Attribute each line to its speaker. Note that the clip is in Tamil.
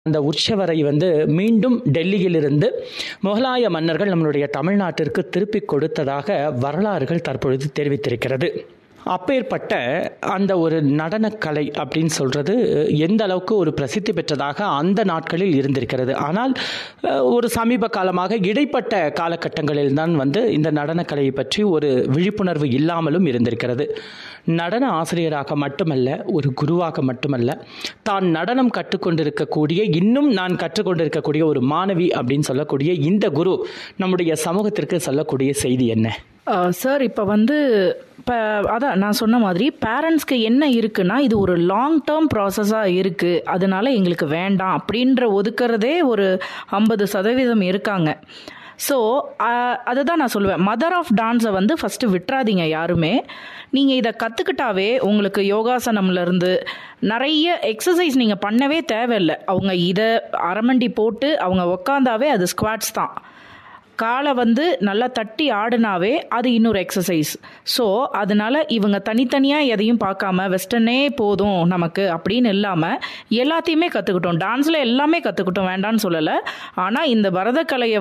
Speaker 1: அந்த உற்சவரை வந்து மீண்டும் டெல்லியிலிருந்து முகலாய மன்னர்கள் நம்மளுடைய தமிழ்நாட்டிற்கு திருப்பிக் கொடுத்ததாக வரலாறுகள் தற்பொழுது தெரிவித்திருக்கிறது அப்பேற்பட்ட அந்த ஒரு நடனக்கலை அப்படின்னு சொல்கிறது எந்த அளவுக்கு ஒரு பிரசித்தி பெற்றதாக அந்த நாட்களில் இருந்திருக்கிறது ஆனால் அஹ், ஒரு சமீப காலமாக இடைப்பட்ட காலகட்டங்களில் தான் வந்து இந்த நடனக்கலையை பற்றி ஒரு விழிப்புணர்வு இல்லாமலும் இருந்திருக்கிறது நடன ஆசிரியராக மட்டுமல்ல ஒரு குருவாக மட்டுமல்ல தான் நடனம் கற்றுக்கொண்டிருக்கக்கூடிய இன்னும் நான் கற்றுக்கொண்டிருக்கக்கூடிய ஒரு மாணவி அப்படின்னு சொல்லக்கூடிய இந்த குரு நம்முடைய சமூகத்திற்கு சொல்லக்கூடிய செய்தி என்ன
Speaker 2: சார் இப்போ வந்து இப்போ அதான் நான் சொன்ன மாதிரி பேரண்ட்ஸ்க்கு என்ன இருக்குன்னா இது ஒரு லாங் டேர்ம் ப்ராசஸாக இருக்குது அதனால எங்களுக்கு வேண்டாம் அப்படின்ற ஒதுக்குறதே ஒரு ஐம்பது சதவீதம் இருக்காங்க ஸோ அதுதான் நான் சொல்லுவேன் மதர் ஆஃப் டான்ஸை வந்து ஃபஸ்ட்டு விட்டுறாதீங்க யாருமே நீங்கள் இதை கற்றுக்கிட்டாவே உங்களுக்கு யோகாசனம்லேருந்து நிறைய எக்ஸசைஸ் நீங்கள் பண்ணவே தேவையில்லை அவங்க இதை அரமண்டி போட்டு அவங்க உக்காந்தாவே அது ஸ்குவாட்ஸ் தான் காலை வந்து நல்லா தட்டி ஆடுனாவே அது இன்னொரு எக்ஸசைஸ் ஸோ அதனால இவங்க தனித்தனியாக எதையும் பார்க்காம வெஸ்டர்னே போதும் நமக்கு அப்படின்னு இல்லாமல் எல்லாத்தையுமே கற்றுக்கிட்டோம் டான்ஸில் எல்லாமே கற்றுக்கிட்டோம் வேண்டான்னு சொல்லலை ஆனால் இந்த பரதக்கலையை